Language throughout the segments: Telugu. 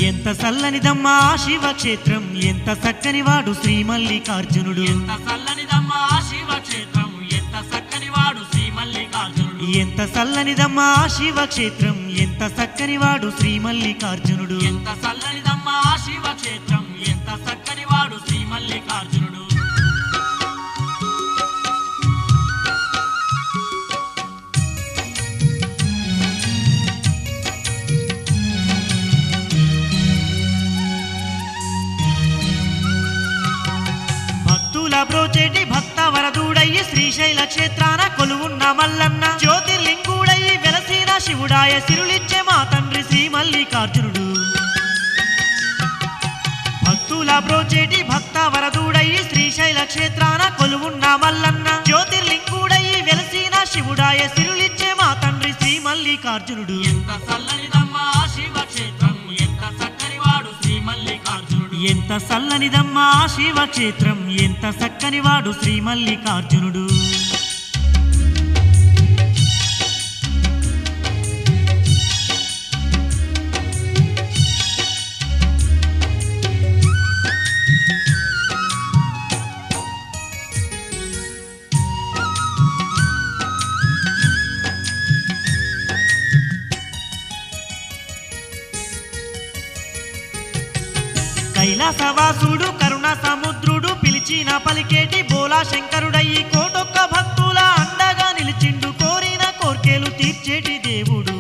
ఎంత చల్లనిదమ్మా ఆ శివక్షేత్రం ఎంత చక్కని వాడు శ్రీ మల్లికార్జునుడు ఎంత చల్లనిదమ్మా ఆ శివక్షేత్రం ఎంత చక్కని వాడు శ్రీ మల్లికార్జునుడు ఎంత చల్లనిదమ్మా ఆ శివక్షేత్రం ఎంత చక్కని వాడు శ్రీ మల్లికార్జునుడు ఎంత చల్లనిదమ్మా ఆ శివక్షేత్రం ఎంత చక్కని వాడు శ్రీ మల్లికార్జునుడు భక్తుల బ్రోచేటి భక్త వరదూడయ్యి శ్రీశైల క్షేత్రాన కొలువున్న మల్లన్న జ్యోతిర్లింగుడయ్యి వెలసిన శివుడాయ సిరులిచ్చే మా తండ్రి శ్రీ మల్లికార్జునుడు భక్తుల బ్రోచేటి భక్త వరదూడయ్యి శ్రీశైల క్షేత్రాన కొలువున్న మల్లన్న జ్యోతిర్లింగుడయ్యి వెలసిన శివుడాయ సిరులిచ్చే మా తండ్రి శ్రీ మల్లికార్జునుడు ఎంత చల్లనిదమ్మా ఆ శివక్షేత్రం ఎంత చక్కని వాడు శ్రీ మల్లికార్జునుడు ఎంత చల్లనిదమ్మా ఆ శివక్షేత్రం ఎంత చక్కని వాడు శ్రీ మల్లికార్జునుడు కైలాసవాసుడు కరుణ సముద్రుడు పిలిచిన పలికేటి బోలా శంకరుడయ్యి కోటొక్క భక్తుల అండగా నిలిచిండు కోరిన కోర్కెలు తీర్చేటి దేవుడు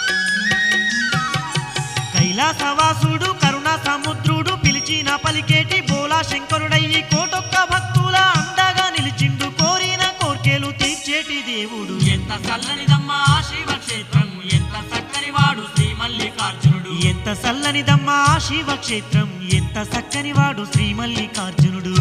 కైలాసవాసుడు కరుణ సముద్రుడు పిలిచిన పలికేటి బోలా శంకరుడయ్యి కోటొక్క భక్తుల అండగా నిలిచిండు కోరిన కోర్కెలు తీర్చేటి దేవుడు ఎంత చల్లనిదమ్మా ఆ శివక్షేత్రం ఎంత చక్కని వాడు శ్రీ మల్లికార్జునుడు ఎంత చల్లనిదమ్మా ఆ శివక్షేత్రం ఎంత చక్కని వాడు శ్రీ మల్లికార్జునుడు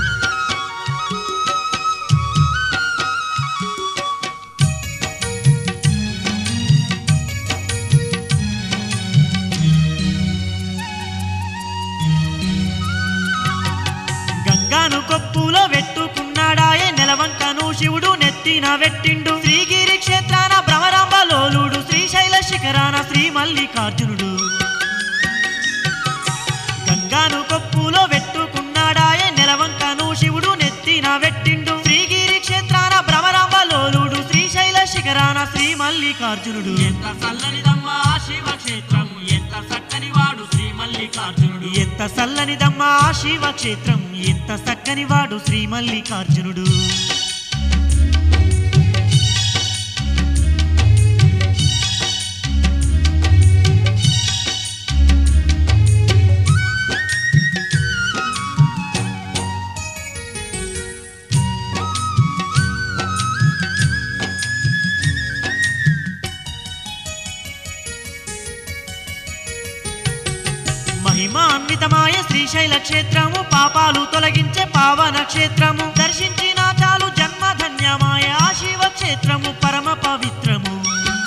గంగాను కొప్పులో వెట్టుకున్నాడాయే నెలవంకను శివుడు నెత్తిన వెట్టిండు శ్రీగిరి క్షేత్రాన భ్రమరాంబలోలుడు శ్రీశైల శిఖరాన శ్రీ మల్లికార్జునుడు గంగాను కొప్పులో వెట్టుకున్నాడాయే నెలవంకను శివుడు నెత్తిన వెట్టిండు శ్రీగిరి క్షేత్రాన భ్రమరాంబలోలుడు శ్రీశైల శిఖరాన శ్రీ మల్లికార్జునుడు ఎంత చల్లనిదమ్మా ఆ శివక్షేత్రం ఎంత చక్కని వాడు శ్రీ మల్లికార్జునుడు ఎంత చల్లనిదమ్మా ఆ శివక్షేత్రం ఎంత చక్కని వాడు శ్రీ మల్లికార్జునుడు మహిమాన్వితమాయ శ్రీశైల క్షేత్రము పాపాలు తొలగించే పావన క్షేత్రము దర్శించిన చాలు జన్మ ధన్యమాయ ఆ శివ క్షేత్రము పరమ పవిత్రము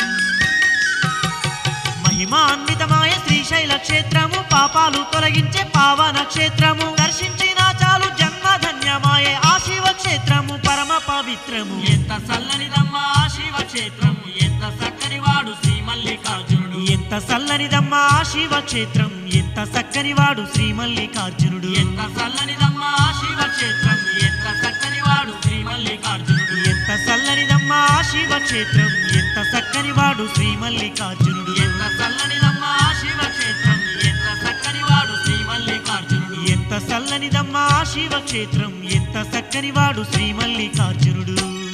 మహిమాన్వితమాయ శ్రీశైల క్షేత్రము పాపాలు తొలగించే పావన క్షేత్రము దర్శించిన చాలు జన్మ ధన్యమాయ ఆ శివ క్షేత్రము పరమ పవిత్రము ఎంత చల్లనిదమ్మా ఆ శివక్షేత్రం ఎంత చక్కని వాడు శ్రీ మల్లికార్జునుడు ఎంత చల్లనిదమ్మా ఆ శివ క్షేత్రం ఎంత చక్కని వాడు శ్రీ మల్లికార్జునుడు ఎంత చల్లనిదమ్మా ఆ శివక్షేత్రం ఎంత చక్కని వాడు శ్రీ మల్లికార్జునుడు ఎంత చల్లనిదమ్మా ఆ శివ క్షేత్రం ఎంత చక్కని వాడు శ్రీ మల్లికార్జునుడు ఎంత చల్లనిదమ్మా ఆ శివక్షేత్రం ఎంత చక్కని వాడు శ్రీ మల్లికార్జునుడు ఎంత చల్లనిదమ్మా ఆ శివ క్షేత్రం ఎంత చక్కని వాడు శ్రీ మల్లికార్జునుడు